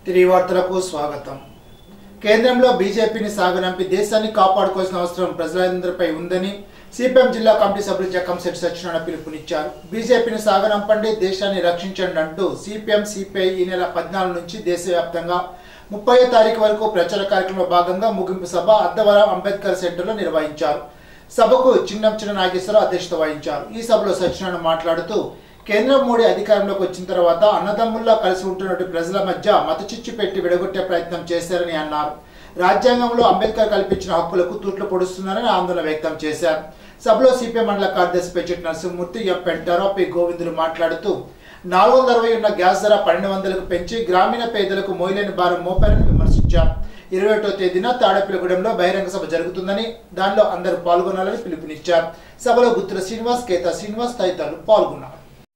తిరిగి వార్తలకు స్వాగతం కేంద్రంలో బీజేపీని సాగనంపి దేశాన్ని కాపాడుకోవాల్సిన అవసరం ప్రజలందరిపై ఉందని సిపిఎం జిల్లా కమిటీ సభ్యులు జక్కంశెట్టి సత్యనారాయణ పిలుపునిచ్చారు బీజేపీని సాగనంపండి దేశాన్ని రక్షించండి అంటూ సిపిఎం సిపిఐ ఈ నెల పద్నాలుగు నుంచి దేశవ్యాప్తంగా ముప్పై తారీఖు వరకు ప్రచార కార్యక్రమంలో భాగంగా ముగింపు సభ అద్దవరం అంబేద్కర్ సెంటర్లో నిర్వహించారు సభకు చిన్నం చిన్న నాగేశ్వరరావు అధ్యక్షత వహించారు ఈ సభలో సత్యనారాయణ మాట్లాడుతూ కేంద్రం మోడీ అధికారంలోకి వచ్చిన తర్వాత అన్నదమ్ముల్లా కలిసి ఉంటున్నట్టు ప్రజల మధ్య మత చిచ్చు పెట్టి విడగొట్టే ప్రయత్నం చేశారని అన్నారు రాజ్యాంగంలో అంబేద్కర్ కల్పించిన హక్కులకు తూట్లు పొడుస్తున్నారని ఆందోళన వ్యక్తం చేశారు సభలో సిపిఎం మండల కార్యదర్శి పెచ్చటి నరసింహమూర్తి ఎం పెంటారావు పి గోవిందులు మాట్లాడుతూ నాలుగు వందల అరవై ఉన్న గ్యాస్ ధర పన్నెండు వందలకు పెంచి గ్రామీణ పేదలకు మోయలేని భారం మోపారని విమర్శించారు ఇరవై ఒకటో తేదీన తాడేపల్లిగూడెంలో బహిరంగ సభ జరుగుతుందని దానిలో అందరూ పాల్గొనాలని పిలుపునిచ్చారు సభలో గుత్తుల శ్రీనివాస్ కేతా శ్రీనివాస్ తదితరులు పాల్గొన్నారు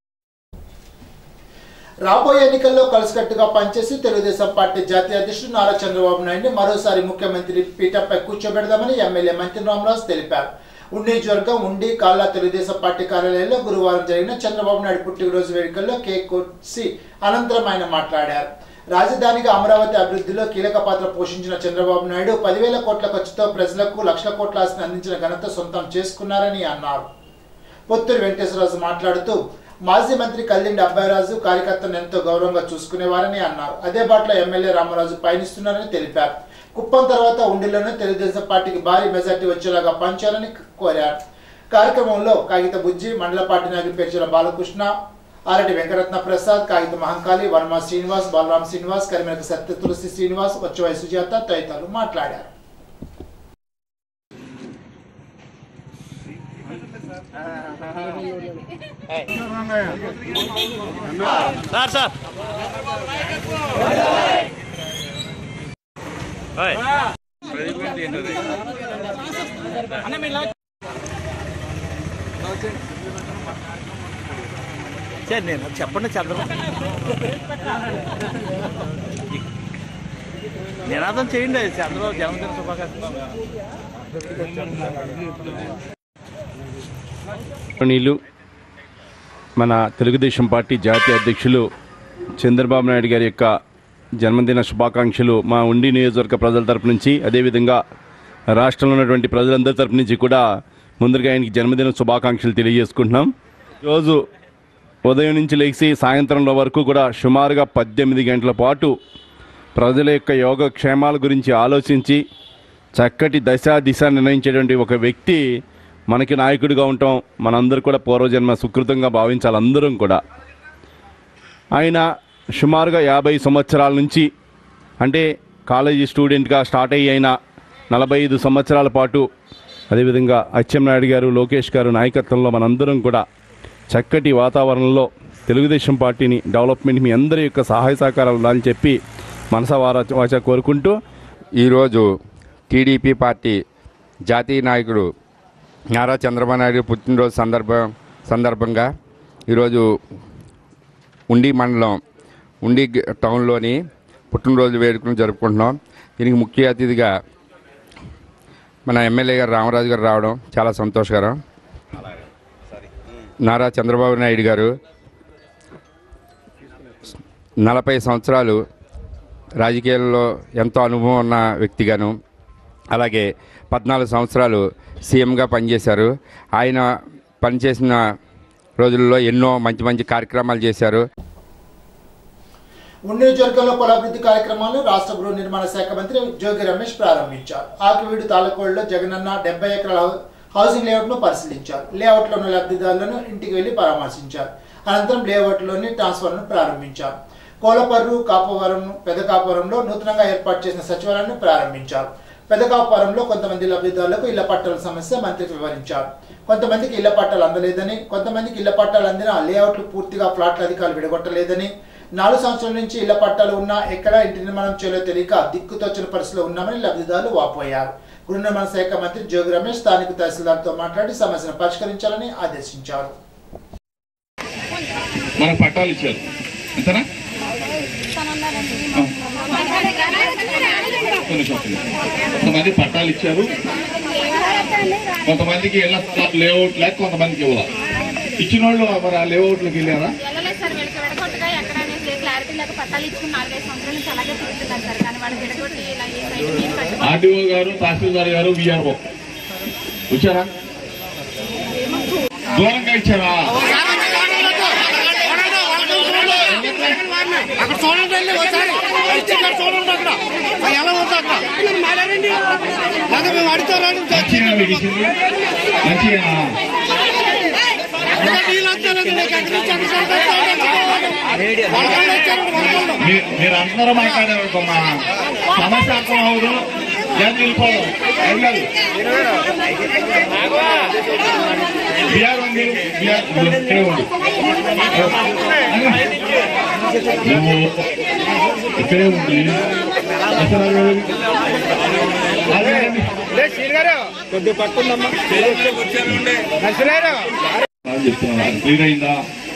రాబోయే ఎన్నికల్లో కలిసికట్టుగా పనిచేసి తెలుగుదేశం పార్టీ జాతీయ అధ్యక్షుడు నారా చంద్రబాబు నాయుడిని మరోసారి ముఖ్యమంత్రి పీఠంపై కూర్చోబెడదామని ఎమ్మెల్యే మంత్రి రామరాజు తెలిపారు ఉండి నియోజకవర్గం ఉండి కాళ్ళ తెలుగుదేశం పార్టీ కార్యాలయంలో గురువారం జరిగిన చంద్రబాబు నాయుడు పుట్టినరోజు వేడుకల్లో కేక్ కోసి అనంతరం ఆయన మాట్లాడారు రాజధానిగా అమరావతి అభివృద్ధిలో కీలక పాత్ర పోషించిన చంద్రబాబు నాయుడు పదివేల కోట్ల ఖర్చుతో ప్రజలకు లక్షల కోట్ల ఆస్తిని అందించిన ఘనత సొంతం చేసుకున్నారని అన్నారు పొత్తూరు వెంకటేశ్వరరాజు మాట్లాడుతూ మాజీ మంత్రి కల్లిండి అబ్బాయిరాజు కార్యకర్తలను ఎంతో గౌరవంగా చూసుకునేవారని అన్నారు అదే బాటలో ఎమ్మెల్యే రామరాజు పయనిస్తున్నారని తెలిపారు కుప్పం తర్వాత ఉండిలోనే తెలుగుదేశం పార్టీకి భారీ మెజార్టీ వచ్చేలాగా పంచాలని కోరారు కార్యక్రమంలో కాగిత బుజ్జి మండల పార్టీ నాయకులు పేర్చిన బాలకృష్ణ ఆరటి వెంకటరత్న ప్రసాద్ కాగిత మహంకాళి వర్మ శ్రీనివాస్ బలరాం శ్రీనివాస్ కరిమేక సత్య తులసి శ్రీనివాస్ వచ్చవై సుజాత తదితరులు మాట్లాడారు సార్ సార్ ఓయ్. సరే నేను చెప్పండి చంద్రబాబు నినాదం చేయండి చంద్రబాబు జన్మదిన శుభాకాంక్షలు గౌరవనీయులు మన తెలుగుదేశం పార్టీ జాతీయ అధ్యక్షులు చంద్రబాబు నాయుడు గారి యొక్క జన్మదిన శుభాకాంక్షలు మా ఉండి నియోజకవర్గ ప్రజల తరపు నుంచి అదేవిధంగా రాష్ట్రంలో ఉన్నటువంటి ప్రజలందరి తరపు నుంచి కూడా ముందుగా ఆయనకి జన్మదిన శుభాకాంక్షలు తెలియజేసుకుంటున్నాం ఈరోజు ఉదయం నుంచి లేచి సాయంత్రంలో వరకు కూడా సుమారుగా పద్దెనిమిది గంటల పాటు ప్రజల యొక్క యోగక్షేమాల గురించి ఆలోచించి చక్కటి దశ దిశ నిర్ణయించేటువంటి ఒక వ్యక్తి మనకి నాయకుడిగా ఉంటాం మనందరూ కూడా పూర్వజన్మ సుకృతంగా భావించాలి అందరం కూడా ఆయన సుమారుగా యాభై సంవత్సరాల నుంచి అంటే కాలేజీ స్టూడెంట్గా స్టార్ట్ అయ్యి అయిన నలభై ఐదు సంవత్సరాల పాటు అదేవిధంగా అచ్చెన్నాయుడు గారు లోకేష్ గారు నాయకత్వంలో మనందరం కూడా చక్కటి వాతావరణంలో తెలుగుదేశం పార్టీని డెవలప్మెంట్ మీ అందరి యొక్క సహాయ సహకారాలు ఉండాలని చెప్పి మనసా వారా వాచ కోరుకుంటూ ఈరోజు టీడీపీ పార్టీ జాతీయ నాయకుడు నారా చంద్రబాబు నాయుడు పుట్టినరోజు సందర్భం సందర్భంగా ఈరోజు ఉండి మండలం ఉండి గ- టౌన్లోని పుట్టినరోజు వేడుకను జరుపుకుంటున్నాం దీనికి ముఖ్య అతిథిగా మన ఎమ్మెల్యే గారు రామరాజు గారు రావడం చాలా సంతోషకరం నారా చంద్రబాబు నాయుడు గారు నలభై సంవత్సరాలు రాజకీయాల్లో ఎంతో అనుభవం ఉన్న వ్యక్తిగాను అలాగే పద్నాలుగు సంవత్సరాలు సీఎంగా పనిచేశారు ఆయన పనిచేసిన రోజుల్లో ఎన్నో మంచి మంచి కార్యక్రమాలు చేశారు ఉండి నియోజకవర్గంలో పలు అభివృద్ధి కార్యక్రమాలను రాష్ట్ర గృహ నిర్మాణ శాఖ మంత్రి జోగి రమేష్ ప్రారంభించారు ఆకివీడు తాలకోడులో జగనన్న డెబ్బై ఎకరాల హౌసింగ్ లేఅవుట్ ను పరిశీలించారు లేఅవుట్ లో ఉన్న లబ్ధిదారులను ఇంటికి వెళ్లి పరామర్శించారు అనంతరం లేఅవుట్ లోని ట్రాన్స్ఫర్ ను ప్రారంభించారు కోలపర్రు కాపవరం పెదకాపురంలో నూతనంగా ఏర్పాటు చేసిన సచివాలయాన్ని ప్రారంభించారు పెదకాపురంలో కొంతమంది లబ్ధిదారులకు ఇళ్ల పట్టాల సమస్య మంత్రికి వివరించారు కొంతమందికి ఇళ్ల పట్టాలు అందలేదని కొంతమందికి ఇళ్ల పట్టాలు అందిన లేఅవుట్లు పూర్తిగా ఫ్లాట్ల అధికారులు విడగొట్టలేదని నాలుగు సంవత్సరాల నుంచి ఇళ్ల పట్టాలు ఉన్నా ఎక్కడ ఇంటి నిర్మాణం చేయాలో తెలియక దిక్కుతోచిన పరిస్థితిలో ఉన్నామని లబ్ధిదారులు వాపోయారు గృహ నిర్మాణ శాఖ మంత్రి జోగి రమేష్ స్థానిక తహసీల్దార్తో మాట్లాడి సమస్యను పరిష్కరించాలని ఆదేశించారు మనకు పట్టాలు ఇచ్చారు అంతేనా కొన్ని చోట్ల కొంతమంది పట్టాలు ఇచ్చారు కొంతమందికి ఇళ్ల స్థలాలు లేఅవుట్ లేక కొంతమందికి ఇవ్వాలి ఇచ్చిన వాళ్ళు మరి ఆ లేఅవుట్లకు వెళ్ళారా వెళ్ళలేదు సార్ వీళ్ళకి విడగొట్టగా ఎక్కడ అనేది క్లారిటీ లేక పట్టాలు పట్టాలు ఇచ్చుకుని నాలుగైదు సంవత్సరాల నుంచి అలాగే తిరుగుతున్నారు సార్ కానీ వాళ్ళు విడగొట్టి ఇలా ఏ సైడ్ మీరు కట్టుకోవాలి ఆర్డీఓ గారు తహసీల్దార్ గారు విఆర్ఓ వచ్చారా దూరంగా ఇచ్చారా అక్కడ చూడండి వెళ్ళి ఒకసారి ఇచ్చింది చూడండి అక్కడ అది ఎలా ఉంది అక్కడ మాట్లాడండి లేదా మేము అడుగుతారని మంచిగా మీకు ఇచ్చింది మంచిగా నీళ్ళు వచ్చారండి మీకు ఎక్కడి నుంచి ఎక్కడ వరకల్లో వచ్చారండి వరకల్లో మీ- మీరు అందరూ మాట్లాడారు మా సమస్య అర్థం అవ్వదు ఏం వెళ్ళిపోదు ఏం కాదు బిఆర్ ఉంది బిఆర్ ఇక్కడే ఉంది నువ్వు ఇక్కడే ఉంది అసలు అదే అని చెప్తున్నా క్లియర్ అయిందా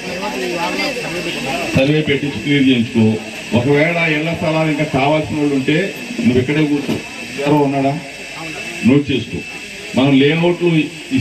సర్వే పెట్టించి క్లియర్ చేయించుకో ఒకవేళ ఇళ్ల స్థలాలు ఇంకా కావాల్సిన వాళ్ళు ఉంటే నువ్వు ఇక్కడే కూర్చో ఎవరో ఉన్నాడా నోట్ చేసుకో మనం లేఅవుట్లు ఇ-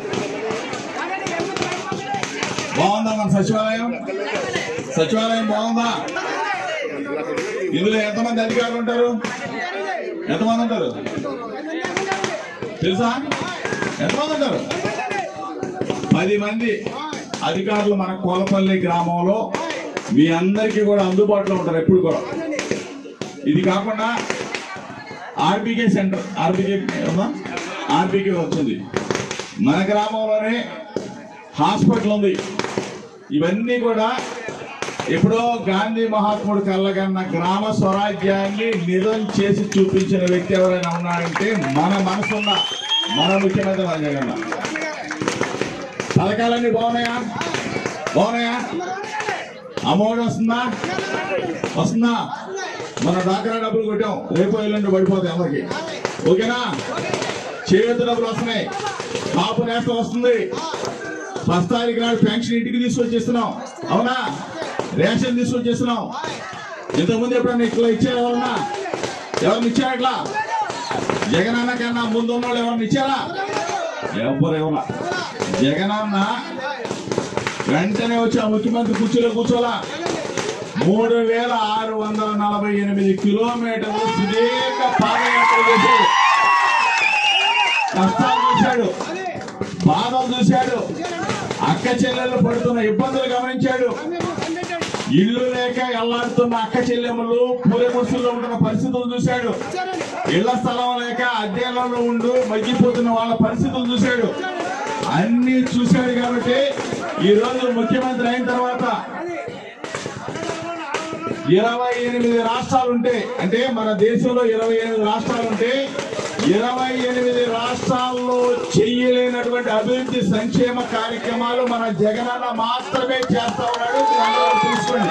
బాగుందా మన సచివాలయం సచివాలయం బాగుందా ఇందులో ఎంతమంది అధికారులు ఉంటారు ఎంతమంది ఉంటారు తెలుసా ఎంతమంది ఉంటారు పది మంది అధికారులు మన కోలపల్లి గ్రామంలో మీ అందరికీ కూడా అందుబాటులో ఉంటారు ఎప్పుడు కూడా ఇది కాకుండా ఆర్బీకే సెంటర్ ఆర్బీకే ఆర్బీకే వచ్చింది మన గ్రామంలోనే హాస్పిటల్ ఉంది ఇవన్నీ కూడా ఎప్పుడో గాంధీ మహాత్ముడు కళ్ళగన్న గ్రామ స్వరాజ్యాన్ని నిజం చేసి చూపించిన వ్యక్తి ఎవరైనా ఉన్నారంటే మన మనసున్న మన ముఖ్యమంత్రి మన జగన్ పథకాలన్నీ బాగున్నాయా బాగున్నాయా అమౌంట్ వస్తుందా వస్తుందా మన డాక్రా డబ్బులు కొట్టాం రేపు ఎల్లుండి పడిపోతాయి అందరికి ఓకేనా చేయూత డబ్బులు వస్తున్నాయి కాపు నేస్తం వస్తుంది ఫస్ట్ తారీఖు నాడు పెన్షన్ ఇంటికి తీసుకొచ్చేస్తున్నాం అవునా రేషన్ తీసుకొచ్చేస్తున్నాం ఇంతకుముందు ఎప్పుడన్నా ఇట్లా ఇచ్చారు ఎవరన్నా ఎవరిని ఇచ్చారు ఇట్లా జగన్ అన్న కన్నా ముందు ఉన్న వాళ్ళు ఎవరిని ఇచ్చారా ఎవరు ఎవరా జగనన్న వెంటనే వచ్చి ఆ ముఖ్యమంత్రి కుర్చీలో కూర్చోలా మూడు వేల ఆరు వందల నలభై ఎనిమిది కిలోమీటర్లు సుదీర్ఘ పాదయాత్ర చేశాడు కష్టాలు చూశాడు బాధలు చూశాడు అక్క చెల్లెళ్ళు పడుతున్న ఇబ్బందులు గమనించాడు ఇల్లు లేక ఎల్లాడుతున్న అక్క చెల్లెమ్మలు పూలే గుడిసెల్లో ఉంటున్న పరిస్థితులు చూశాడు ఇళ్ల స్థలం లేక అద్దెలలో ఉండు మగ్గిపోతున్న వాళ్ళ పరిస్థితులు చూశాడు అన్ని చూశాడు కాబట్టి ఈ రోజు ముఖ్యమంత్రి అయిన తర్వాత ఇరవై ఎనిమిది రాష్ట్రాలు ఉంటే అంటే మన దేశంలో ఇరవై ఎనిమిది రాష్ట్రాలు ఉంటే ఇరవై ఎనిమిది రాష్ట్రాల్లో చెయ్యలేనటువంటి అభివృద్ధి సంక్షేమ కార్యక్రమాలు మన జగనన్న మాత్రమే చేస్తా ఉన్నాడు మీరు అందరూ తెలుసుకోండి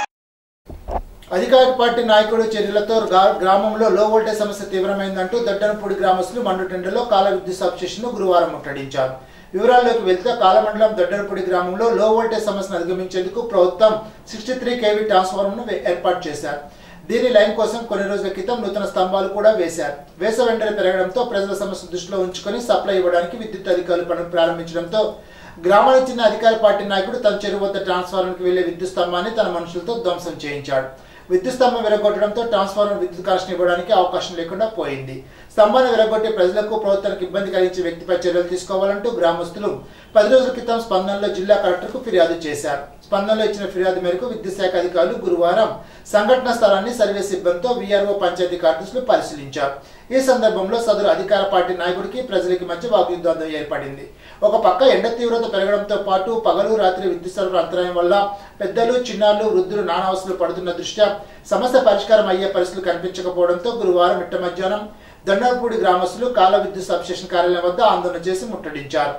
అధికార పార్టీ నాయకుడు చర్యలతో గ్రా- గ్రామంలో లో వోల్టేజ్ సమస్య తీవ్రమైందంటూ దట్టనపూడి గ్రామస్తులు మండుటెండలో కాల విద్యుత్ సబ్స్టేషన్ ను గురువారం ముట్టడించారు వివరాల్లోకి వెళ్తే కాలమండలం దొడ్డనపూడి గ్రామంలో లో వోల్టేజ్ సమస్యను అధిగమించేందుకు ప్రభుత్వం సిక్స్టీ త్రీ కేవీ ట్రాన్స్ఫార్మర్ ను ఏర్పాటు చేశారు దీని లైన్ కోసం కొన్ని రోజుల క్రితం నూతన స్తంభాలు కూడా వేశారు వేసవి ఎండలు పెరగడంతో ప్రజల సమస్య దృష్టిలో ఉంచుకొని సప్లై ఇవ్వడానికి విద్యుత్ అధికారులు పనులు ప్రారంభించడంతో గ్రామానికి చెందిన అధికార పార్టీ నాయకుడు తన చెరువు వద్ద ట్రాన్స్ఫార్మర్కి వెళ్లే విద్యుత్ స్తంభాన్ని తన మనుషులతో ధ్వంసం చేయించాడు విద్యుత్ స్తంభం విరగొట్టడంతో ట్రాన్స్ఫార్మర్ విద్యుత్ కనెక్షన్ ఇవ్వడానికి అవకాశం లేకుండా పోయింది స్తంభాన్ని విరగొట్టి ప్రజలకు ప్రభుత్వానికి ఇబ్బంది కలిగించే వ్యక్తిపై చర్యలు తీసుకోవాలంటూ గ్రామస్తులు పది రోజుల క్రితం స్పందనలో జిల్లా కలెక్టర్కు ఫిర్యాదు చేశారు స్పందనలో ఇచ్చిన ఫిర్యాదు మేరకు విద్యుత్ శాఖ అధికారులు గురువారం సంఘటన స్థలాన్ని సర్వే సిబ్బందితో వీఆర్ఓ పంచాయతీ కార్యదర్శులు పరిశీలించారు ఈ సందర్భంలో సదరు అధికార పార్టీ నాయకుడికి ప్రజలకి మధ్య వాగ్యుద్ధం ఏర్పడింది ఒక పక్క ఎండ తీవ్రత పెరగడంతో పాటు పగలు రాత్రి విద్యుత్ సరఫరా అంతరాయం వల్ల పెద్దలు చిన్నారులు వృద్ధులు నానావసరాలు పడుతున్న దృష్ట్యా సమస్య పరిష్కారం అయ్యే పరిస్థితులు కనిపించకపోవడంతో గురువారం మిట్ట మధ్యాహ్నం దండరపూడి గ్రామస్తులు కాల విద్యుత్ సబ్స్టేషన్ కార్యాలయం వద్ద ఆందోళన చేసి ముట్టడించారు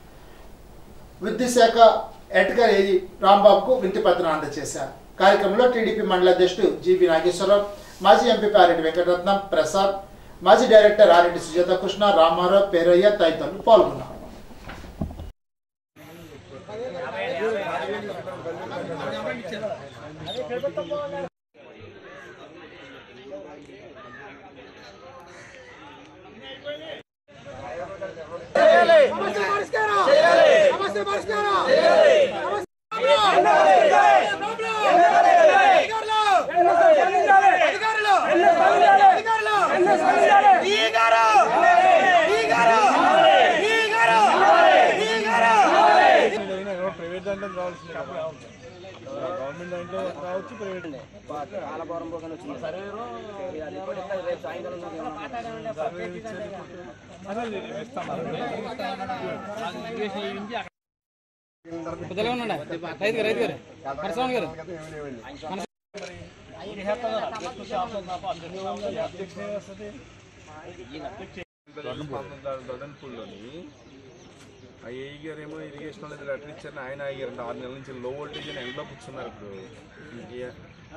విద్యుత్ శాఖ ఎటకర్ ఏజీ రాంబాబుకు వింతి పత్రం అందజేశారు కార్యక్రమంలో టీడీపీ మండల అధ్యక్షుడు జీవి నాగేశ్వరరావు మాజీ ఎంపీ ఆరెడ్డి వెంకటరత్నం ప్రసాద్ మాజీ డైరెక్టర్ ఆరెడ్డి సుజాత కృష్ణ రామారావు పేరయ్య తదితరులు పాల్గొన్నారు సమస్య పరిష్కారం దొడన్పూల్లోని ఆ ఏఈ గారు ఏమో ఇరిగేషన్ అనేది లెటర్ ఇచ్చారని ఆయన అయ్యారంట ఆరు నెలల నుంచి లో వోల్టేజ్ అని ఎండలో కూర్చున్నారు ఇప్పుడు ఇంకే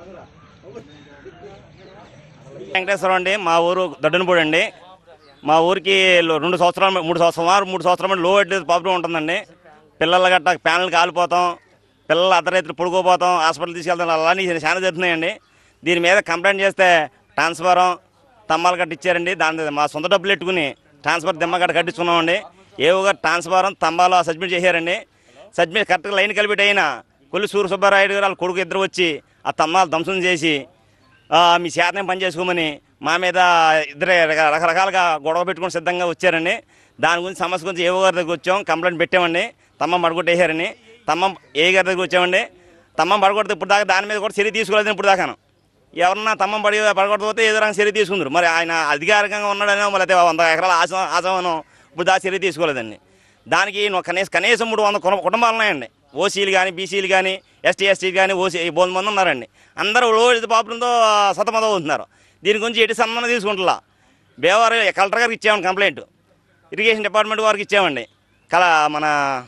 వెంకటేశ్వరం అండి మా ఊరు దొడ్డనపూడి అండి మా ఊరికి లో- రెండు సంవత్సరాలు మూడు సంవత్సరం సుమారు మూడు సంవత్సరాలు లో వోల్టేజ్ ప్రాబ్లం ఉంటుందండి పిల్లల గట్ట ప్యానల్ కాలిపోతాం పిల్లలు అర్ధరైతులు పడుకోపోతాం హాస్పిటల్ తీసుకెళ్తాం అలానే చాలా జరుగుతున్నాయండి దీని మీద కంప్లైంట్ చేస్తే ట్రాన్స్ఫారం తమ్మాలు గట్ట ఇచ్చారండి దాని మా సొంత డబ్బులు పెట్టుకుని ట్రాన్స్ఫర్ దిమ్మ గట్ట కట్టించుకున్నామండి ఏవో గారు ట్రాన్స్ఫారం తంబాలో సబ్మిట్ చేశారండి సబ్మిట్ కరెక్ట్గా లైన్ కలిపి అయినా కొల్లి సూర్య సుబ్బారాయుడు గారు వాళ్ళ కొడుకు ఇద్దరు వచ్చి ఆ తమ్మాలు ధ్వంసం చేసి ఆ, మీ శాతం పని చేసుకోమని మా మీద ఇద్దరు రక- రకరకాలుగా గొడవ పెట్టుకుని సిద్ధంగా వచ్చారండి దాని గురించి సమస్య గురించి ఏవో గారి దగ్గర వచ్చాం కంప్లైంట్ పెట్టామండి తమ్మం పడగొట్టేశారని తమ్మం ఏ గారి దగ్గర వచ్చామండి తమ్మం పడగొడితే ఇప్పుడు దాకా దాని మీద కూడా చర్య తీసుకోలేదు ఇప్పుడు దాకాను ఎవరన్నా తమ్మం పడి పడగొట్టకపోతే ఏదో రకంగా చర్య తీసుకుందరు మరి ఆయన అధికారికంగా ఉన్నాడనో మరి అయితే వంద ఎకరాల ఆశ ఆశమనో ఇప్పుడు దాకా చర్య తీసుకోలేదండి దానికి నువ్వు కనీసం కనీసం మూడు వందల కుటుంబ- కుటుంబాలు ఉన్నాయండి ఓసీలు కానీ బీసీలు కానీ ఎస్టీ ఎస్టీ కానీ ఓసీ బోల్ మంది ఉన్నారండి అందరూ రోజు పాపంతో సతమతం అవుతున్నారు దీని గురించి ఎటు సంబంధం తీసుకుంటున్నా బేవారు కలెక్టర్ గారికి ఇచ్చామండి కంప్లైంట్ ఇరిగేషన్ డిపార్ట్మెంట్ వారికి ఇచ్చామండి కల మన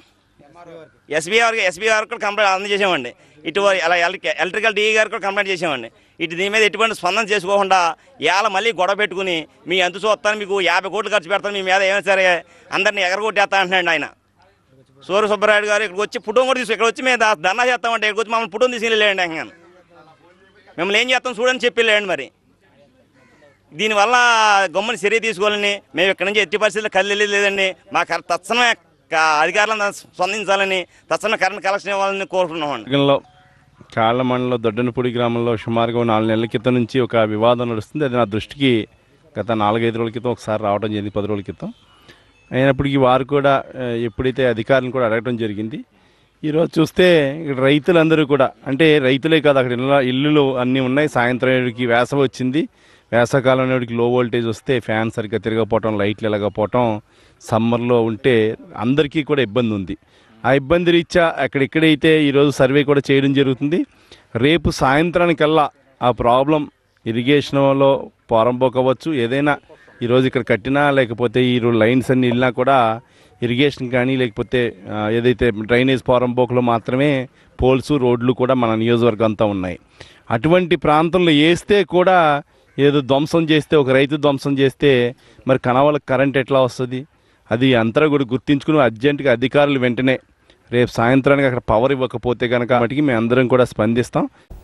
ఎస్బీ గారికి ఎస్బీ గారికి కూడా కంప్లైంట్ అందజేసామండి ఇటు అలా ఎలక్ట్రి- ఎలక్ట్రికల్ డిఈ గారికి కూడా కంప్లైంట్ చేసామండి ఇటు దీని మీద ఎటువంటి స్పందన చేసుకోకుండా ఇవాళ మళ్ళీ గొడవ పెట్టుకుని మీ ఎంత చూస్తాను మీకు యాభై కోట్లు ఖర్చు పెడతాను మీ మీద ఏమైనా సరే అందరినీ ఎగరగొట్టేస్తా అంటున్నాడు ఆయన సూర్య సుబ్బరాయుడు గారు ఇక్కడికి వచ్చి పుట్టం కూడా తీసుకు ఇక్కడ వచ్చి మేము దా- ధర్నా చేస్తామంటే ఇక్కడికి వచ్చి మమ్మల్ని పుట్టం తీసుకెళ్ళండి ఇంకా మిమ్మల్ని ఏం చేస్తాం చూడని చెప్పి వెళ్ళండి మరి దీనివల్ల గమ్ముని చర్య తీసుకోవాలని మేము ఇక్కడ నుంచి ఎట్టి పరిస్థితుల్లో కళ్ళు వెళ్ళేది లేదండి మా కర తక్షణమే క- అధికారులను స్పందించాలని తక్షణమే కరెంట్ కలెక్షన్ ఇవ్వాలని కోరుకుంటున్నామండి మార్గంలో కాళ్ళ మండలం దొడ్డనపూడి గ్రామంలో సుమారుగా నాలుగు నెలల క్రితం నుంచి ఒక వివాదం నడుస్తుంది అది నా దృష్టికి గత నాలుగైదు రోజుల క్రితం ఒకసారి రావడం జరిగింది పది రోజుల క్రితం అయినప్పటికీ వారు కూడా ఆ, ఎప్పుడైతే అధికారులను కూడా అడగడం జరిగింది ఈరోజు చూస్తే ఇక్కడ రైతులందరూ కూడా అంటే రైతులే కాదు అక్కడ ఇళ్ళ ఇల్లులు అన్నీ ఉన్నాయి సాయంత్రం ఏడుకి వేసవి వచ్చింది వేసవకాలం నాటికి లో వోల్టేజ్ వస్తే ఫ్యాన్ సరిగ్గా తిరగకపోవటం లైట్లు ఎలగకపోవటం సమ్మర్లో ఉంటే అందరికీ కూడా ఇబ్బంది ఉంది ఆ ఇబ్బంది రీత్యా ఎక్కడెక్కడైతే ఈరోజు సర్వే కూడా చేయడం జరుగుతుంది రేపు సాయంత్రానికల్లా ఆ ప్రాబ్లం ఇరిగేషన్లో పోరంపోకవచ్చు ఏదైనా ఈరోజు ఇక్కడ కట్టినా లేకపోతే ఈ రో- లైన్స్ అన్ని వెళ్ళినా కూడా ఇరిగేషన్ కానీ లేకపోతే ఆ, ఏదైతే డ్రైనేజ్ పోరంపోకలో మాత్రమే పోల్స్ రోడ్లు కూడా మన నియోజకవర్గం అంతా ఉన్నాయి అటువంటి ప్రాంతంలో వేస్తే కూడా ఏదో ధ్వంసం చేస్తే ఒక రైతు ధ్వంసం చేస్తే మరి కనవలకు కరెంట్ ఎట్లా వస్తుంది అది అంతా కూడా గుర్తించుకుని అర్జెంటుగా అధికారులు వెంటనే రేపు సాయంత్రానికి అక్కడ పవర్ ఇవ్వకపోతే కనుక మటుకి మేము అందరం కూడా స్పందిస్తాం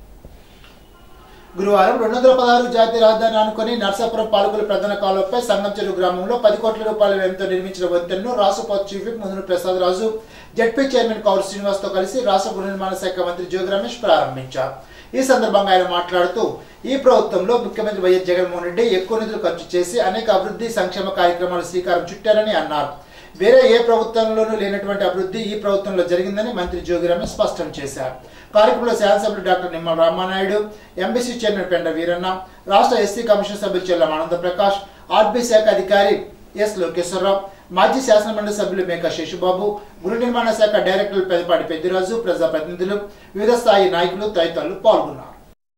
గురువారం రెండు వందల పదహారు జాతీయ రహదారిని అనుకుని నర్సాపురం పాలకుల ప్రధాన కాలువపై సంగం చెరువు గ్రామంలో పది కోట్ల రూపాయల వ్యయంతో నిర్మించిన వంతెనను రాష్ట్ర chief whip Muduru Prasad Raju ZP chairman Kauru Srinivas తో కలిసి రాష్ట్ర గృహ నిర్మాణ శాఖ మంత్రి జోగి రమేష్ ప్రారంభించారు ఈ సందర్భంగా ఆయన మాట్లాడుతూ ఈ ప్రభుత్వంలో ముఖ్యమంత్రి వైఎస్ జగన్మోహన్ రెడ్డి ఎక్కువ నిధులు ఖర్చు చేసి అనేక అభివృద్ధి సంక్షేమ కార్యక్రమాలు శ్రీకారం చుట్టారని అన్నారు వేరే ఏ ప్రభుత్వంలోనూ లేనటువంటి అభివృద్ధి ఈ ప్రభుత్వంలో జరిగిందని మంత్రి జోగి రమేష్ స్పష్టం చేశారు కార్యక్రమంలో శాసనసభ్యులు doctor Nimmala Ramanaidu MBC chairman Penda Veeranna రాష్ట్ర ఎస్సీ కమిషన్ సభ్యులు చెల్లం ఆనంద ప్రకాష్ ఆర్బీ శాఖ అధికారి ఎస్ లోకేశ్వరరావు మాజీ శాసనమండలి సభ్యులు మేకా శేషుబాబు గృహ నిర్మాణ శాఖ డైరెక్టర్లు పెదపాటి పెద్దిరాజు ప్రజాప్రతినిధులు వివిధ స్థాయి నాయకులు తదితరులు పాల్గొన్నారు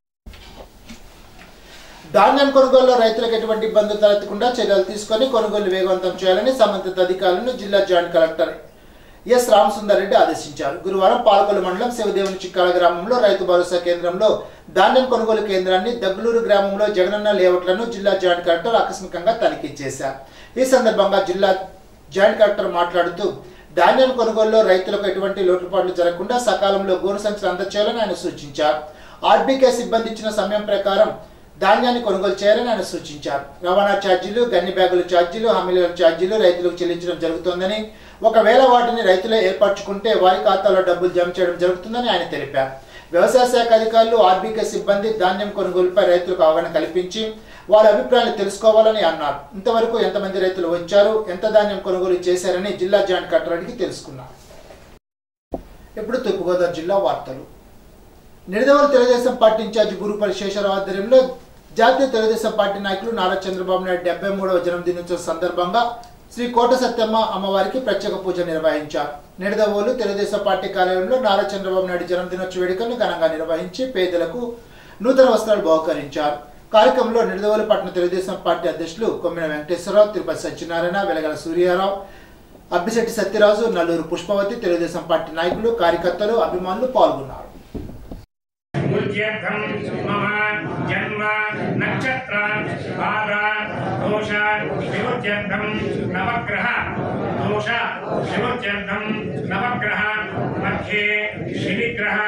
ధాన్యం కొనుగోలులో రైతులకు ఎటువంటి ఇబ్బందులు తలెత్తకుండా చర్యలు తీసుకొని కొనుగోలు వేగవంతం చేయాలని సంబంధిత అధికారులను జిల్లా joint collector S Ramasundar Reddy ఆదేశించారు గురువారం పాల్గొల మండలం శివదేవుని చిక్కాల గ్రామంలో రైతు భరోసా కేంద్రంలో ధాన్యం కొనుగోలు కేంద్రాన్ని దగ్గలూరు గ్రామంలో జగనన్న లేఅవుట్లను జిల్లా జాయింట్ కలెక్టర్ ఆకస్మికంగా తనిఖీ చేశారు ఈ సందర్భంగా జిల్లా జాయింట్ కలెక్టర్ మాట్లాడుతూ ధాన్యం కొనుగోలులో రైతులకు ఎటువంటి లోటుపాట్లు జరగకుండా సకాలంలో గోను సంచులు అందచేయాలని ఆయన సూచించారు ఆర్బీకే సిబ్బంది ఇచ్చిన సమయం ప్రకారం ధాన్యాన్ని కొనుగోలు చేయాలని ఆయన సూచించారు రవాణా ఛార్జీలు గన్ని బ్యాగుల ఛార్జీలు హామీల ఛార్జీలు రైతులకు చెల్లించడం జరుగుతోందని ఒకవేళ వాటిని రైతులే ఏర్పరచుకుంటే వారి ఖాతాలో డబ్బులు జమ చేయడం జరుగుతుందని ఆయన తెలిపారు వ్యవసాయ శాఖ అధికారులు ఆర్బీకే సిబ్బంది ధాన్యం కొనుగోలుపై రైతులకు అవగాహన కల్పించి వారి అభిప్రాయాలు తెలుసుకోవాలని అన్నారు ఇంతవరకు ఎంతమంది రైతులు వచ్చారు ఎంత ధాన్యం కొనుగోలు చేశారని జిల్లా జాయింట్ కలెక్టర్ అడిగి తెలుసుకున్నారు ఇప్పుడు తూర్పుగోదావరి జిల్లా వార్తలు నిడదవోలు తెలుగుదేశం పార్టీ ఇన్ఛార్జి గురుపల్లి శేషరావు ఆధ్వర్యంలో జాతీయ తెలుగుదేశం పార్టీ నాయకులు నారా చంద్రబాబు నాయుడు డెబ్బై మూడవ జన్మదినోత్సవం సందర్భంగా శ్రీ కోట సత్యమ్మ అమ్మవారికి ప్రత్యేక పూజ నిర్వహించారు నిడదవోలు తెలుగుదేశం పార్టీ కార్యాలయంలో నారా చంద్రబాబు నాయుడు జన్మదినోత్సవ వేడుకలను ఘనంగా నిర్వహించి పేదలకు నూతన వస్త్రాలు బహుకరించారు కార్యక్రమంలో నిడదవోలు పట్టణ తెలుగుదేశం పార్టీ అధ్యక్షులు కొమ్మిన వెంకటేశ్వరరావు తిరుపతి సత్యనారాయణ వెలగల సూర్యారావు అబ్బిశెట్టి సత్యరాజు నల్లూరు పుష్పవతి తెలుగుదేశం పార్టీ నాయకులు కార్యకర్తలు అభిమానులు పాల్గొన్నారు పూజ్యర్థం మమ జన్మ నక్షత్ర బాధ దోష విముచ్యర్థం నవగ్రహ దోష విముచ్యర్థం నవగ్రహ మధ్యే శనిగ్రహ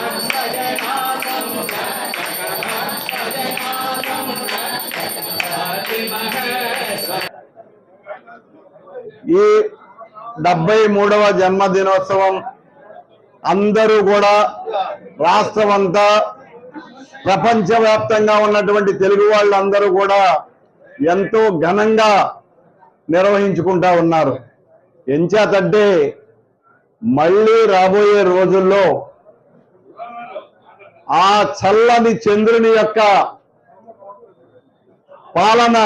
ఈ డెబ్బై మూడవ జన్మదినోత్సవం అందరూ కూడా రాష్ట్రం అంతా ప్రపంచవ్యాప్తంగా ఉన్నటువంటి తెలుగు వాళ్ళందరూ కూడా ఎంతో ఘనంగా నిర్వహించుకుంటా ఉన్నారు ఎంచేతంటే మళ్ళీ రాబోయే రోజుల్లో ఆ చల్లని చంద్రుని యొక్క పాలన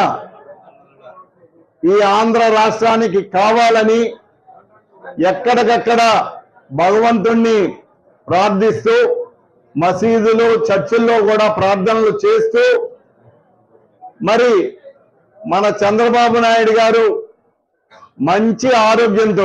ఈ ఆంధ్ర రాష్ట్రానికి కావాలని ఎక్కడికక్కడ భగవంతుణ్ణి ప్రార్థిస్తూ మసీదులు చర్చిల్లో కూడా ప్రార్థనలు చేస్తూ మరి మన చంద్రబాబు నాయుడు గారు మంచి ఆరోగ్యంతో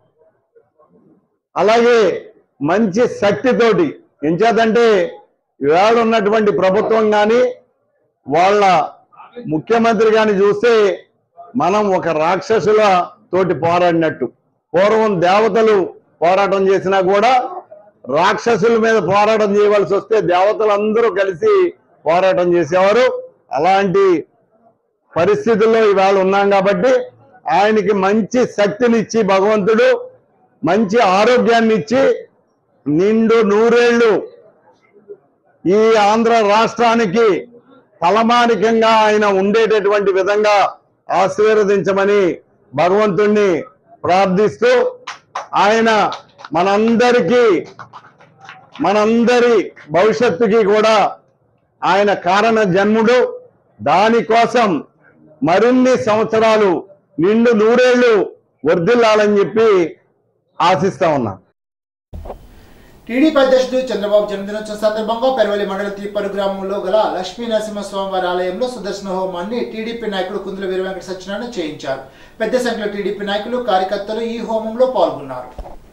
అలాగే మంచి శక్తితోటి ఎంచేతంటే ఇవాళ ఉన్నటువంటి ప్రభుత్వం కానీ వాళ్ళ ముఖ్యమంత్రి కానీ చూస్తే మనం ఒక రాక్షసుల తోటి పోరాడినట్టు పూర్వం దేవతలు పోరాటం చేసినా కూడా రాక్షసుల మీద పోరాటం చేయవలసి వస్తే దేవతలందరూ కలిసి పోరాటం చేసేవారు అలాంటి పరిస్థితుల్లో ఇవాళ ఉన్నాం కాబట్టి ఆయనకి మంచి శక్తినిచ్చి భగవంతుడు మంచి ఆరోగ్యాన్ని ఇచ్చి నిండు నూరేళ్లు ఈ ఆంధ్ర రాష్ట్రానికి తలమానికంగా ఆయన ఉండేటటువంటి విధంగా ఆశీర్వదించమని భగవంతుణ్ణి ప్రార్థిస్తూ ఆయన మనందరికీ మనందరి భవిష్యత్తుకి కూడా ఆయన కారణ జన్ముడు దానికోసం మరిన్ని సంవత్సరాలు నిండు నూరేళ్లు వర్ధిల్లాలని చెప్పి ఆశిస్తా ఉన్నా టీడీపీ అధ్యక్షుడు చంద్రబాబు జన్మదినోత్సవం సందర్భంగా పెరవలి మండల తిరుపతి గ్రామంలో గల లక్ష్మీ నరసింహస్వామి వారి ఆలయంలో సుదర్శన హోమాన్ని టీడీపీ నాయకుడు కుందుల వీర వెంకట సత్యనారాయణ చేయించారు పెద్ద సంఖ్యలో టీడీపీ నాయకులు కార్యకర్తలు ఈ హోమంలో పాల్గొన్నారు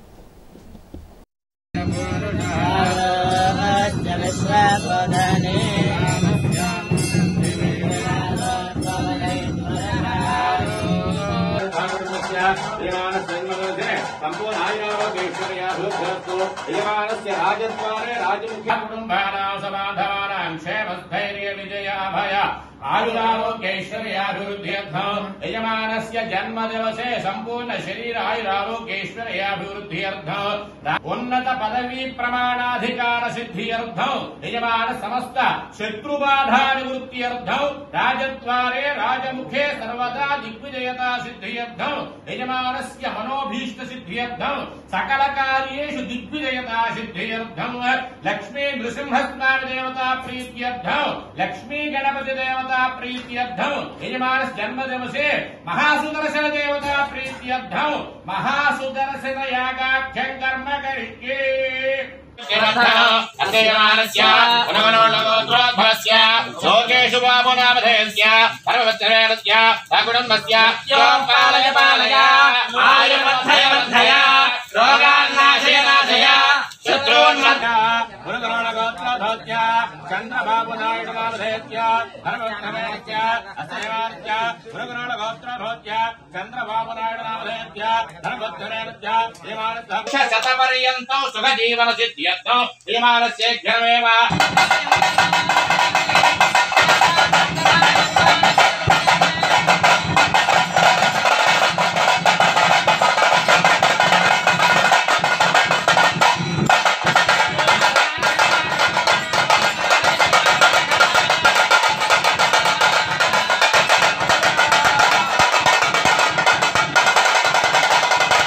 కుటుంబానాం సమాధానాం క్షేమస్థైర్య విజయాభయ ఆయురారోగ్యైశ్వర్యాభివృద్ధ్యర్థం యజమానస్య జన్మదివసే సంపూర్ణ శరీరాయురారోగ్యైశ్వర్యాభివృద్ధ్యర్థం ఉన్నత పదవీ ప్రమాణాధికార సిద్ధ్యర్థం యజమాన సమస్త శత్రుబాధా నివృత్త్యర్థం రాజద్వారే రాజముఖే సర్వదా దిగ్విజయతా సిద్ధ్యర్థం యజమానస్య మనోభీష్ట సిద్ధ్యర్థం సకల కార్యేషు దిగ్విజయతా సిద్ధ్యర్థం లక్ష్మీ నృసింహస్వామి దేవతా ప్రీత్యర్థం లక్ష్మీ గణపతి దేవతా ప్రీత్యర్థం యజమాన జన్మదివసే మహాసుదర్శన దేవతా ప్రీత్యర్థం మహాసుదర్శన యాగాఖ్యం కర్మ కరిష్యే అధ్యయమానస్య పునమనోళగోత్రోద్భవస్య లోకేషు బాబునామధేయస్య పరవత్సరేణస్య సకుటుంబస్య యోం పాలయ పాలయ ఆయుర్వర్ధయ వర్ధయ రోగాన్నాశయ నాశయ శత్రూన్మర్ద పునగోళగోత్రోద్భవస్య చంద్రబాబు నాయుడు నామధేయస్య పరవత్సరేణస్య అస్తయమానస్య పునగోళగోత్రోద్భవస్య చంద్రబాబు నాయుడు నామధేయస్య పరవత్సరేణస్య శ్రీమానస్య శతపర్యంతం సుఖజీవన సిద్ధ్యర్థం విమానస్యేఘ్రమేవ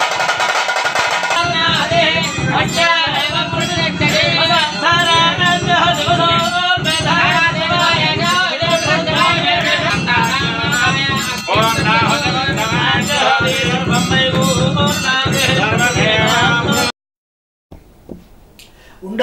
అదే అచ్చా పురుష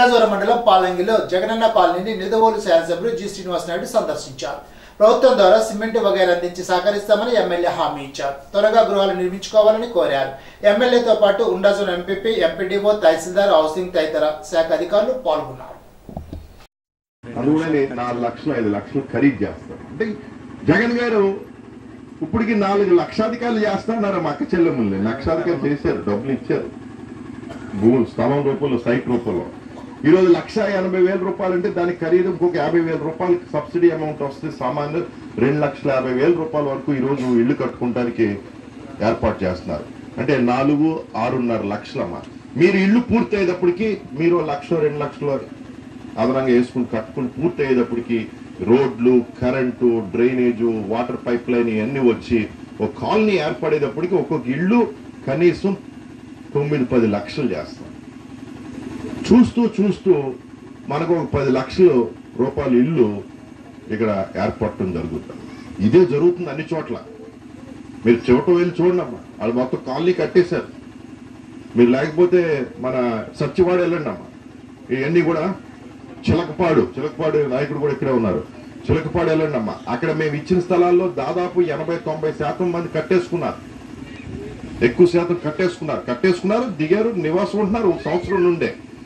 ఇండాజోర మండలం పాలంగిలో జగనన్న కాలనీని నిడదవోలు శాసనసభ్యులు జి శ్రీనివాస్ నాయుడు సందర్శించారు ప్రభుత్వం ద్వారా సిమెంట్ వగైరా అందించి సహకరిస్తామని ఎమ్మెల్యే హామీ ఇచ్చారు త్వరగా గృహాలు నిర్మించుకోవాలని కోరారు ఎమ్మెల్యేతో పాటు ఉండాజోన్ ఎంపీపీ ఎంపీడీఓ తహసీల్దార్ హౌసింగ్ తదితర శాఖ అధికారులు పాల్గొన్నారు అందువల్ల నాలుగు లక్షలు ఐదు లక్షలు ఖరీదు చేస్తారు అంటే జగన్ గారు ఇప్పటికి నాలుగు లక్షాధికారులు చేస్తున్నారు మా అక్క చెల్లెముల్ని లక్షాధికారులు చేశారు డబ్బులు ఇచ్చారు భూములు స్థలం రూపంలో సైట్ రూపంలో ఈ రోజు లక్ష ఎనభై వేల రూపాయలు అంటే దానికి ఖరీదు ఇంకొక యాభై వేల రూపాయలు సబ్సిడీ అమౌంట్ వస్తే సామాన్లు రెండు లక్షల యాభై వేల రూపాయల వరకు ఈ రోజు ఇల్లు కట్టుకోవడానికి ఏర్పాటు చేస్తున్నారు అంటే నాలుగు ఆరున్నర లక్షలమ్మా మీరు ఇల్లు పూర్తి అయ్యేటప్పటికి మీరు లక్ష రెండు లక్షలు అదనంగా వేసుకుని కట్టుకుని పూర్తి అయ్యేటప్పటికి రోడ్లు current drainage water pipe line ఇవన్నీ వచ్చి ఒక కాలనీ ఏర్పడేటప్పటికి ఒక్కొక్క ఇల్లు కనీసం తొమ్మిది పది లక్షలు చేస్తాం చూస్తూ చూస్తూ మనకు ఒక పది లక్షలు రూపాయల ఇల్లు ఇక్కడ ఏర్పడటం జరుగుతుంది ఇదే జరుగుతుంది అన్ని చోట్ల మీరు చోట వెళ్ళి చూడండి అమ్మా వాళ్ళు మొత్తం కాలనీ కట్టేశారు మీరు లేకపోతే మన సత్యవాడ వెళ్ళండి అమ్మా ఇవన్నీ కూడా చిలకపాడు చిలకపాడు నాయకుడు కూడా ఇక్కడే ఉన్నారు చిలకపాడు వెళ్ళండి అమ్మా అక్కడ మేము ఇచ్చిన స్థలాల్లో దాదాపు ఎనభై తొంభై శాతం మంది కట్టేసుకున్నారు ఎక్కువ శాతం కట్టేసుకున్నారు కట్టేసుకున్నారు దిగారు నివాసం ఉంటున్నారు ఒక సంవత్సరం నుండే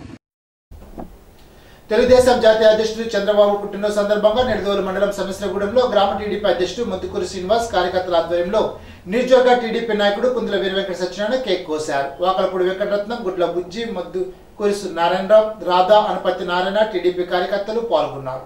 తెలుగుదేశం జాతీయ అధ్యక్షుడు చంద్రబాబు పుట్టినరోజు సందర్భంగా నిడదవోలు మండలం సమస్యగూడెంలో గ్రామ టీడీపీ అధ్యక్షుడు ముత్తుకూరు శ్రీనివాస్ కార్యకర్తల ఆధ్వర్యంలో నియోజకవర్గ టీడీపీ నాయకుడు కుందుల వీర వెంకట సత్యనారాయణ కేక్ కోశారు వాకలపూడి వెంకటరత్నం గుడ్ల బుజ్జి మద్దు కురిసు నారాయణరావు రాధా అనపతి నారాయణ టీడీపీ కార్యకర్తలు పాల్గొన్నారు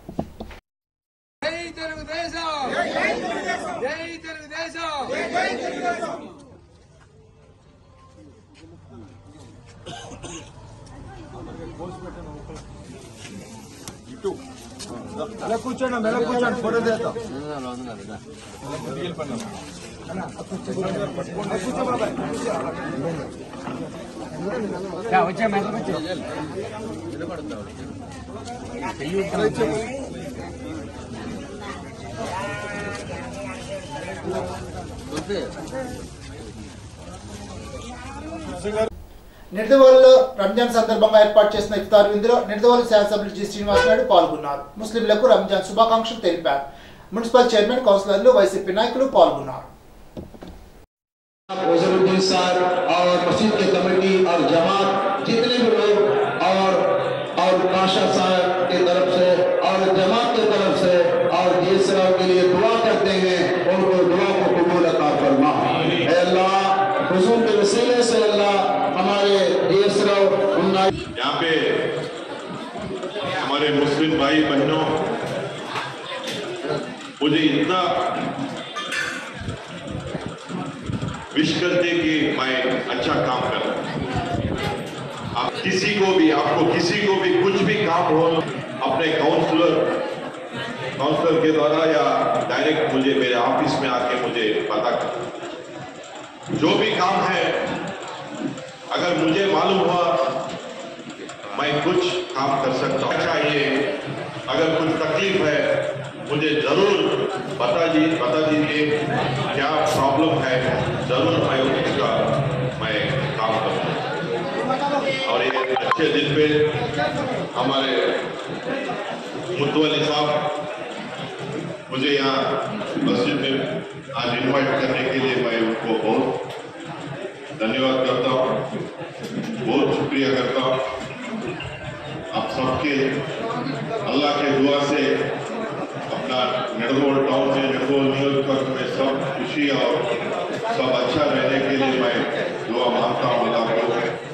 కూర్చోండి మెల్ల కూర్చోండి ఫోటో చేద్దాం వచ్చే నిడదవోలులో రంజాన్ సందర్భంగా ఏర్పాటు చేసిన ఇఫ్తార్ విందులో నిడదవోలు శాసనసభ్యులు జి శ్రీనివాస్ నాయుడు పాల్గొన్నారు ముస్లింలకు రంజాన్ శుభాకాంక్షలు తెలిపారు మున్సిపల్ చైర్మన్ కౌన్సిలర్లు వైసీపీ నాయకులు పాల్గొన్నారు वजरुद्दीन सर और मस्जिद के कमेटी और जमात जितने भी लोग और और काशा साहब की तरफ से और जमात की तरफ से और जीएस राव के लिए दुआ करते हैं उनको दुआ को कबूल अता फरमा ऐ अल्लाह हुजूर के वसीले से अल्लाह हमारे जीएस राव उन्ना यहाँ पे हमारे मुस्लिम भाई बहनों मुझे इतना विश करते कि मैं अच्छा काम कर रहा हूं। आप किसी को भी आपको किसी को भी कुछ भी काम हो अपने काउंसलर काउंसलर के द्वारा या डायरेक्ट मुझे मेरे ऑफिस में आके मुझे पता कर जो भी काम है अगर मुझे मालूम हुआ मैं कुछ काम कर सकता हूँ चाहिए अगर कुछ तकलीफ है मुझे जरूर बता दी बता दीजिए क्या प्रॉब्लम है जरूर मैं उसका मैं काम करूँगा और ये अच्छे दिन पे हमारे मुतवली साहब मुझे यहाँ मस्जिद में आज इनवाइट करने के लिए मैं उनको बहुत धन्यवाद करता हूँ बहुत शुक्रिया करता हूँ आप सबके अल्लाह के दुआ से अपना निर्दोल टाउन में निर्दोल नियोजकवर्ग में सब खुशी और सब अच्छा रहने के लिए मैं दुआ मांगता हूँ अल्लाह को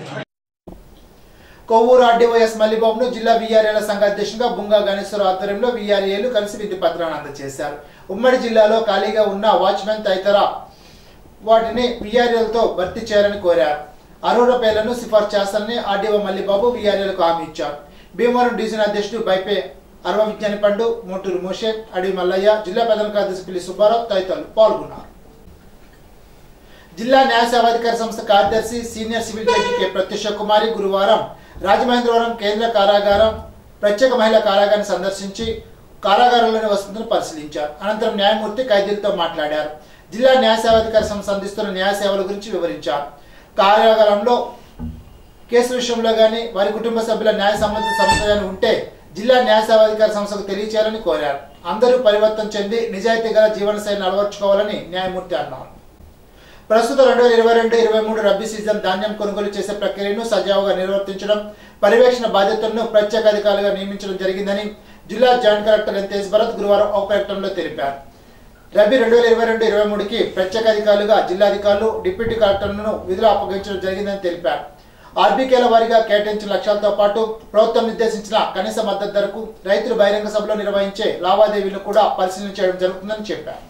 కొవ్వూరు ఆర్డీఓఎస్ మల్లిబాబును జిల్లా వీఆర్ఏల సంఘ అధ్యక్షుడిగా బుంగా గణేశ్వర ఆధ్వర్యంలో వీఆర్ఏలు కలిసి విధి పత్రాన్ని అందజేశారు ఉమ్మడి జిల్లాలో ఖాళీగా ఉన్న వాచ్మెన్ తదితర వాటిని వీఆర్ఏలతో భర్తీ చేయాలని కోరారు అర్హుల పేర్లను సిఫార్సు చేస్తానని ఆర్డీఓ మల్లిబాబు వీఆర్ఏలకు హామీ ఇచ్చారు భీమవరం డివిజన్ అధ్యక్షుడు బైపే అరవ విజ్ఞాని పండు మోటూరు మోషే అడవి మల్లయ్య జిల్లా ప్రధాన కార్యదర్శి పిల్లి సుబ్బారావు తదితరులు పాల్గొన్నారు జిల్లా న్యాయ సేవాధికార సంస్థ కార్యదర్శి senior civil judge K Pratyusha Kumari గురువారం రాజమహేంద్రవరం కేంద్ర కారాగారం ప్రత్యేక మహిళా కారాగారాన్ని సందర్శించి కారాగారంలోని వసతులను పరిశీలించారు అనంతరం న్యాయమూర్తి ఖైదీలతో మాట్లాడారు జిల్లా న్యాయ సేవాధికార సంస్థ అందిస్తున్న న్యాయ సేవల గురించి వివరించారు కారాగారంలో కేసు విషయంలో గాని వారి కుటుంబ సభ్యుల న్యాయ సంబంధిత సమస్య గాని ఉంటే జిల్లా న్యాయ సేవాధికార సంస్థకు తెలియచేయాలని కోరారు అందరూ పరివర్తన చెంది నిజాయితీ గల జీవనశైలిని అలవర్చుకోవాలని న్యాయమూర్తి అన్నారు ప్రస్తుతం రెండు వేల ఇరవై రెండు ఇరవై మూడు రబీ సీజన్ ధాన్యం కొనుగోలు చేసే ప్రక్రియను సజావుగా నిర్వర్తించడం పర్యవేక్షణ బాధ్యతలను ప్రత్యేక అధికారులుగా నియమించడం జరిగిందని జిల్లా joint collector N Tej Bharat గురువారం ఒక ప్రకటనలో తెలిపారు రబీ రెండు వేల ఇరవై రెండు ఇరవై మూడుకి ప్రత్యేక అధికారులుగా జిల్లాధికారులు డిప్యూటీ కలెక్టర్లను విధులు అప్పగించడం జరిగిందని తెలిపారు ఆర్బీకేల వారీగా కేటాయించిన లక్ష్యాలతో పాటు ప్రభుత్వం నిర్దేశించిన కనీస మద్దతు ధరకు రైతులు బహిరంగ సభలో నిర్వహించే లావాదేవీలు కూడా పరిశీలన చేయడం జరుగుతుందని చెప్పారు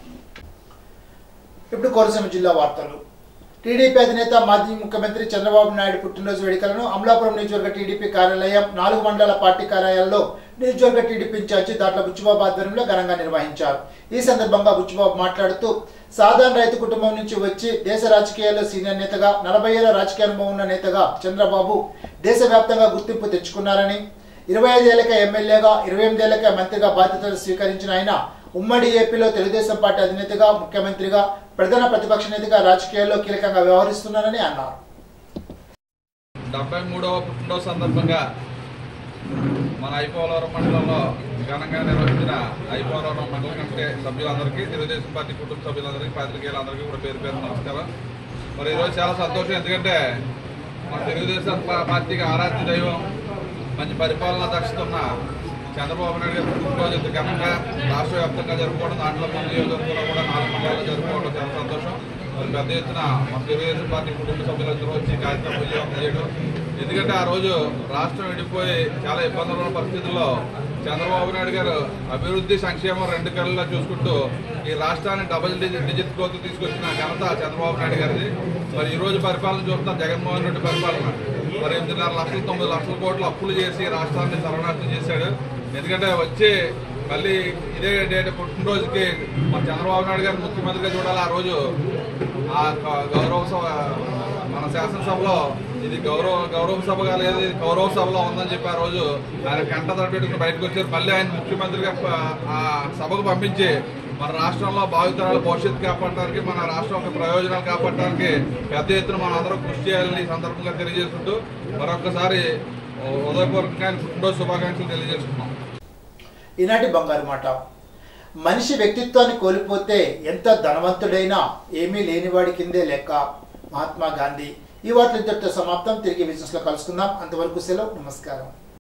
ఇప్పుడు కోనసీమ జిల్లా వార్తలు టీడీపీ అధినేత మాజీ ముఖ్యమంత్రి చంద్రబాబు నాయుడు పుట్టినరోజు వేడుకలను అమలాపురం నియోజకవర్గ టీడీపీ కార్యాలయం నాలుగు మండల పార్టీ కార్యాలయాల్లో నియోజకవర్గ టీడీపీ ఇన్ఛార్జి దాట్ల బుచ్చిబాబు ఆధ్వర్యంలో ఘనంగా నిర్వహించారు ఈ సందర్భంగా బుచ్చిబాబు మాట్లాడుతూ సాధారణ రైతు కుటుంబం నుంచి వచ్చి దేశ రాజకీయాల్లో సీనియర్ నేతగా నలభై ఏళ్ల రాజకీయ అనుభవం ఉన్న నేతగా చంద్రబాబు దేశవ్యాప్తంగా గుర్తింపు తెచ్చుకున్నారని ఇరవై ఐదేళ్లకే ఎమ్మెల్యేగా ఇరవై ఎనిమిదేళ్లకే మంత్రిగా బాధ్యతలు స్వీకరించిన ఆయన ఉమ్మడి ఏపీలో తెలుగుదేశం పార్టీ అధినేతగా ముఖ్యమంత్రిగా ప్రధాన ప్రతిపక్ష నేతగా రాజకీయాల్లో కీలకంగా వ్యవహరిస్తున్నారని అన్నారు డెబ్బై మూడవ పుట్టినరోజు సందర్భంగా మన ఐపోలవరం మండలంలో ఘనంగా నిర్వహించిన ఐపోలవరం మండల కమిటీ సభ్యులందరికీ తెలుగుదేశం పార్టీ కుటుంబ సభ్యులందరికీ పాత్రికేయులందరికీ కూడా పేరు పేరు నమస్కారం మరి ఈరోజు చాలా సంతోషం ఎందుకంటే మన తెలుగుదేశం పా- పార్టీకి ఆరాధ్య దైవం మంచి పరిపాలనా దక్షత ఉన్న చంద్రబాబు నాయుడు గారి పుట్టినరోజు ఇంత ఘనంగా రాష్ట్ర వ్యాప్తంగా జరుపుకోవడం దాంట్లో మన నియోజకవర్గంలో కూడా నాలుగు మండలాల్లో జరుపుకోవడం చాలా సంతోషం మరి పెద్ద ఎత్తున మన తెలుగుదేశం పార్టీ కుటుంబ సభ్యులందరూ వచ్చి ఈ కార్యక్రమం విజయవంతం చేయడం ఎందుకంటే ఆ రోజు రాష్ట్రం విడిపోయి చాలా ఇబ్బందులు ఉన్న పరిస్థితుల్లో చంద్రబాబు నాయుడు గారు అభివృద్ధి సంక్షేమం రెండు కళ్ళలో చూసుకుంటూ ఈ రాష్ట్రాన్ని డబుల్ డిజిట్ డిజిట్ గ్రోత్ తీసుకొచ్చిన ఘనత చంద్రబాబు నాయుడు గారిది మరి ఈ రోజు పరిపాలన చూస్తున్నాం జగన్మోహన్ రెడ్డి పరిపాలన మరి ఎనిమిదిన్నర లక్షల తొమ్మిది లక్షల కోట్ల అప్పులు చేసి రాష్ట్రాన్ని సర్వనాశనం చేశాడు ఎందుకంటే వచ్చి మళ్ళీ ఇదే డేట్ పుట్టినరోజుకి మన చంద్రబాబు నాయుడు గారిని ముఖ్యమంత్రిగా చూడాలి ఆ రోజు ఆ గ- గౌరవ సభ మన శాసనసభలో ఇది గౌరవ గౌరవ సభగా లేదు ఇది గౌరవ సభలో ఉందని చెప్పి ఆ రోజు ఆయన కంట తట్టుకుని బయటకు వచ్చారు మళ్ళీ ఆయన ముఖ్యమంత్రిగా ప- ఆ సభకు పంపించి మన రాష్ట్రంలో భావితరాల భవిష్యత్తు కాపాడటానికి మన రాష్ట్రం యొక్క ప్రయోజనాలు కాపాడటానికి పెద్ద ఎత్తున మనం అందరం కృషి చేయాలని ఈ సందర్భంగా తెలియజేస్తుంటూ మరొకసారి ఉదయపూర్వకంగా ఆయన పుట్టినరోజు శుభాకాంక్షలు తెలియజేస్తున్నాం ఈనాటి బంగారు మాట మనిషి వ్యక్తిత్వాన్ని కోల్పోతే ఎంత ధనవంతుడైనా ఏమీ లేనివాడి కిందే లెక్క మహాత్మా గాంధీ ఈ వార్తలు ఇంతటితో సమాప్తం తిరిగి బిజినెస్ లో కలుసుకుందాం అంతవరకు సెలవు నమస్కారం